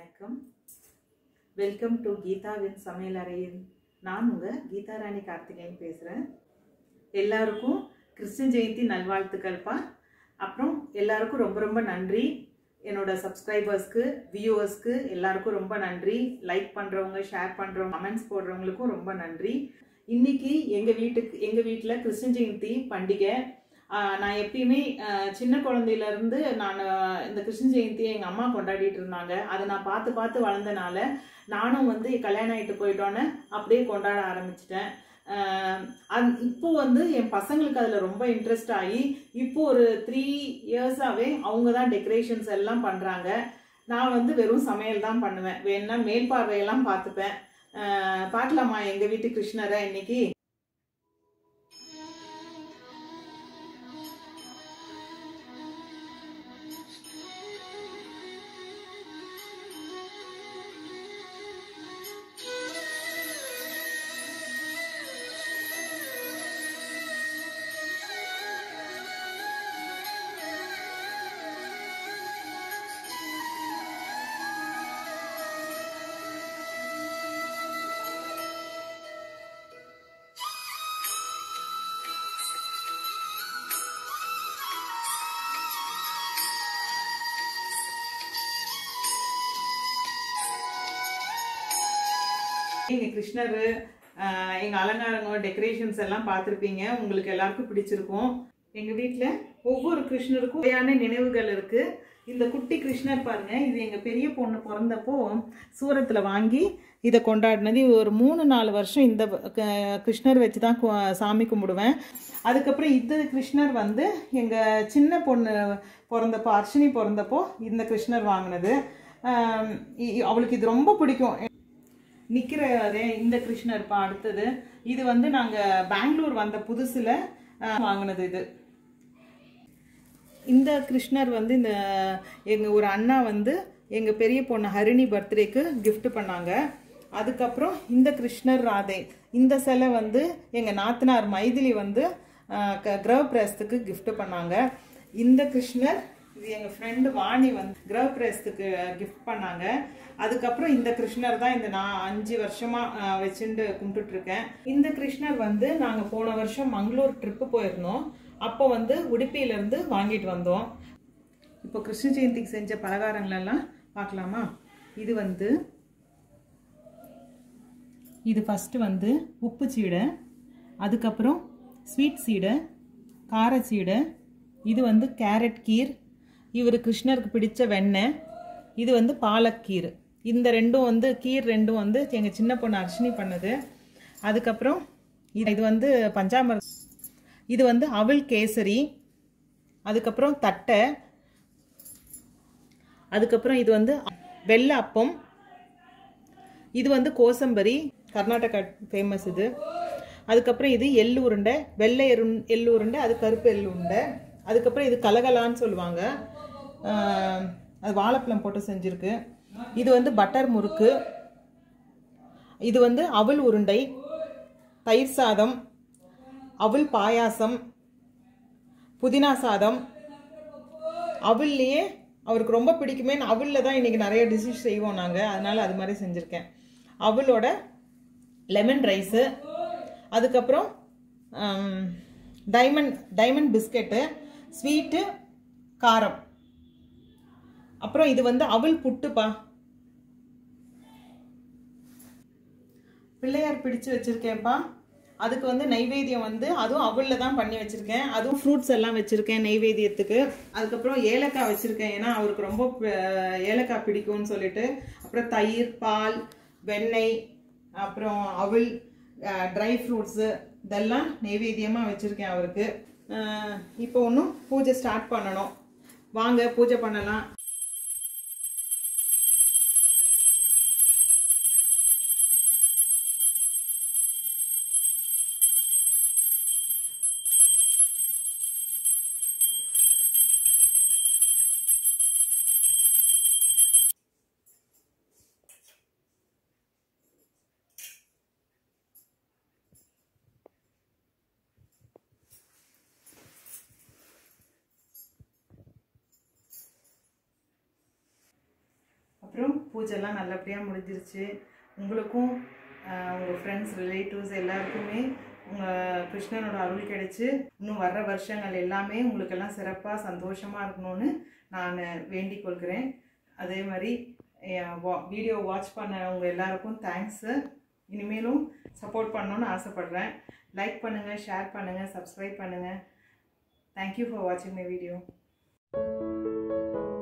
வணக்கம் welcome to கீதாவின் சமையல் அறையில் நான் உங்கள் கீதா ராணி கார்த்திகேயன் பேசுகிறேன் எல்லாருக்கும் கிருஷ்ண ஜெயந்தி நல்வாழ்த்துக்கள்ப்பா அப்புறம் எல்லாருக்கும் ரொம்ப ரொம்ப நன்றி என்னோட சப்ஸ்கிரைபர்ஸ்க்கு வியூவர்ஸ்க்கு எல்லாருக்கும் ரொம்ப நன்றி லைக் பண்ணுறவங்க ஷேர் பண்ணுறவங்க கமெண்ட்ஸ் போடுறவங்களுக்கும் ரொம்ப நன்றி இன்னைக்கு எங்கள் வீட்டுக்கு எங்கள் வீட்டில் கிருஷ்ண ஜெயந்தி பண்டிகை ஆஹ் நான் எப்பயுமே ஆஹ் சின்ன குழந்தையில இருந்து நான் ஆஹ் இந்த கிருஷ்ண ஜெயந்தியை எங்க அம்மா கொண்டாடிட்டு இருந்தாங்க அதை நான் பார்த்து பார்த்து வளர்ந்தனால நானும் வந்து கல்யாணம் ஆயிட்டு போயிட்டோன்னே அப்படியே கொண்டாட ஆரம்பிச்சிட்டேன் ஆஹ் அந்- இப்போ வந்து என் பசங்களுக்கு அதில் ரொம்ப இன்ட்ரெஸ்ட் ஆகி இப்போ ஒரு த்ரீ இயர்ஸாகவே அவங்க தான் டெக்கரேஷன்ஸ் எல்லாம் பண்ணுறாங்க நான் வந்து வெறும் சமையல் தான் பண்ணுவேன் வேணா மேல் பார்வையெல்லாம் பார்த்துப்பேன் ஆஹ் பார்க்கலாமா எங்கள் வீட்டு கிருஷ்ணரை இன்னைக்கு எங்க கிருஷ்ணர் ஆஹ் எங்க அலங்காரங்க டெக்கரேஷன்ஸ் எல்லாம் பார்த்துருப்பீங்க உங்களுக்கு எல்லாருக்கும் பிடிச்சிருக்கும் எங்க வீட்ல ஒவ்வொரு கிருஷ்ணருக்கும் வகையான நினைவுகள் இருக்கு இந்த குட்டி கிருஷ்ணர் பாருங்க இது எங்க பெரிய பொண்ணு பிறந்தப்போ சூரத்துல வாங்கி இதை கொண்டாடினது இது ஒரு மூணு நாலு வருஷம் இந்த க- கிருஷ்ணர் வச்சு தான் கு- சாமி கும்பிடுவேன் அதுக்கப்புறம் இந்த கிருஷ்ணர் வந்து எங்க சின்ன பொண்ணு பிறந்தப்போ அர்ஷினி பிறந்தப்போ இந்த கிருஷ்ணர் வாங்கினது ஆஹ் இ- அவளுக்கு இது ரொம்ப பிடிக்கும் நிக்கிறதே இந்த கிருஷ்ணர்ப்பா அடுத்தது இது வந்து நாங்க பெங்களூர் வந்த புதுசுல அஹ், வாங்கினது இது இந்த கிருஷ்ணர் வந்து இந்த எங்க ஒரு அண்ணா வந்து எங்க பெரிய பொண்ணு ஹரிணி பர்த்டேக்கு gift பண்ணாங்க அதுக்கப்புறம் இந்த கிருஷ்ணர் ராதே இந்த சிலை வந்து எங்க நாத்தனார் மைதிலி வந்து அஹ், க- கிரக பிரேசத்துக்கு gift பண்ணாங்க இந்த கிருஷ்ணர் இது எங்க ஃப்ரெண்டு வாணி வந்து கிரக பிரேசத்துக்கு gift பண்ணாங்க அதுக்கப்புறம் இந்த கிருஷ்ணர் தான் இந்த நான் அஞ்சு வருஷமா அஹ், வச்சுட்டு கும்பிட்டுட்டு இருக்கேன் இந்த கிருஷ்ணர் வந்து நாங்க போன வருஷம் மங்களூர் ட்ரிப்பு போயிருந்தோம் அப்போ வந்து உடுப்பியில இருந்து வாங்கிட்டு வந்தோம் இப்போ கிருஷ்ண ஜெயந்திக்கு செஞ்ச பலகாரங்கள் எல்லாம் பார்க்கலாமா இது வந்து இது ஃபஸ்ட்டு வந்து உப்பு சீடை அதுக்கப்புறம் ஸ்வீட் சீடை கார சீடை இது வந்து கேரட் கீர் இவர் கிருஷ்ணருக்கு பிடிச்ச வெண்ணெய் இது வந்து பாலக்கீர் இந்த ரெண்டும் வந்து கீர் ரெண்டும் வந்து எங்கள் சின்ன பொண்ணு அர்ஷினி பண்ணது அதுக்கப்புறம் இது இது வந்து பஞ்சாமர இது வந்து அவல் கேசரி அதுக்கப்புறம் தட்டை அதுக்கப்புறம் இது வந்து வெள்ளை அப்பம் இது வந்து கோசம்பரி கர்நாடகா ஃபேமஸ் இது அதுக்கப்புறம் இது எள்ளு உருண்டை வெள்ளை எரு எள்ளு உருண்டை அது கருப்பு எள்ளு உருண்டை அதுக்கப்புறம் இது கலகலான்னு சொல்லுவாங்க ஆஹ், அது வாழைப்பழம் போட்டு செஞ்சுருக்கு இது வந்து பட்டர் முறுக்கு இது வந்து அவல் உருண்டை தயிர் சாதம் அவல் பாயாசம் புதினா சாதம் அவல்லையே அவருக்கு ரொம்ப பிடிக்குமே அவலில் தான் இன்றைக்கி நிறைய டிஷ்ஷஸ் செய்வோம் நாங்கள் அதனால் அது மாதிரி செஞ்சுருக்கேன் அவலோட லெமன் ரைஸு அதுக்கப்புறம் டைமண்ட் டைமண்ட் பிஸ்கெட்டு ஸ்வீட்டு காரம் அப்புறம் இது வந்து அவல் புட்டுப்பா பிள்ளையார் பிடிச்சு வச்சிருக்கேன்ப்பா அதுக்கு வந்து நைவேத்தியம் வந்து அதுவும் அவல்ல தான் பண்ணி வச்சிருக்கேன் அதுவும் ஃப்ரூட்ஸ் எல்லாம் வச்சிருக்கேன் நைவேத்தியத்துக்கு அதுக்கப்புறம் ஏலக்காய் வச்சிருக்கேன் ஏன்னா அவருக்கு ரொம்ப அஹ், ஏலக்காய் பிடிக்கும்னு சொல்லிட்டு அப்புறம் தயிர் பால் வெண்ணெய் அப்புறம் அவல் ட்ரை ஃப்ரூட்ஸு இதெல்லாம் நைவேத்தியமாக வச்சுருக்கேன் அவருக்கு அஹ், இப்போ ஒன்றும் பூஜை ஸ்டார்ட் பண்ணணும் வாங்க பூஜை பண்ணலாம் பூஜைலாம் நல்லபடியாக முடிஞ்சிருச்சு உங்களுக்கும் உங்கள் ஃப்ரெண்ட்ஸ் ரிலேட்டிவ்ஸ் எல்லாருக்குமே உங்கள் கிருஷ்ணனோட அருள் கிடைச்சு இன்னும் வர்ற வருஷங்கள் எல்லாமே உங்களுக்கெல்லாம் சிறப்பாக சந்தோஷமாக இருக்கணும்னு நான் வேண்டிக் கொள்கிறேன் அதே மாதிரி வீடியோ வாட்ச் பண்ணவங்க எல்லாருக்கும் தேங்க்ஸு இனிமேலும் சப்போர்ட் பண்ணணும்னு ஆசைப்பட்றேன் லைக் பண்ணுங்கள் ஷேர் பண்ணுங்கள் சப்ஸ்கிரைப் பண்ணுங்கள் தேங்க்யூ ஃபார் வாட்சிங் மை வீடியோ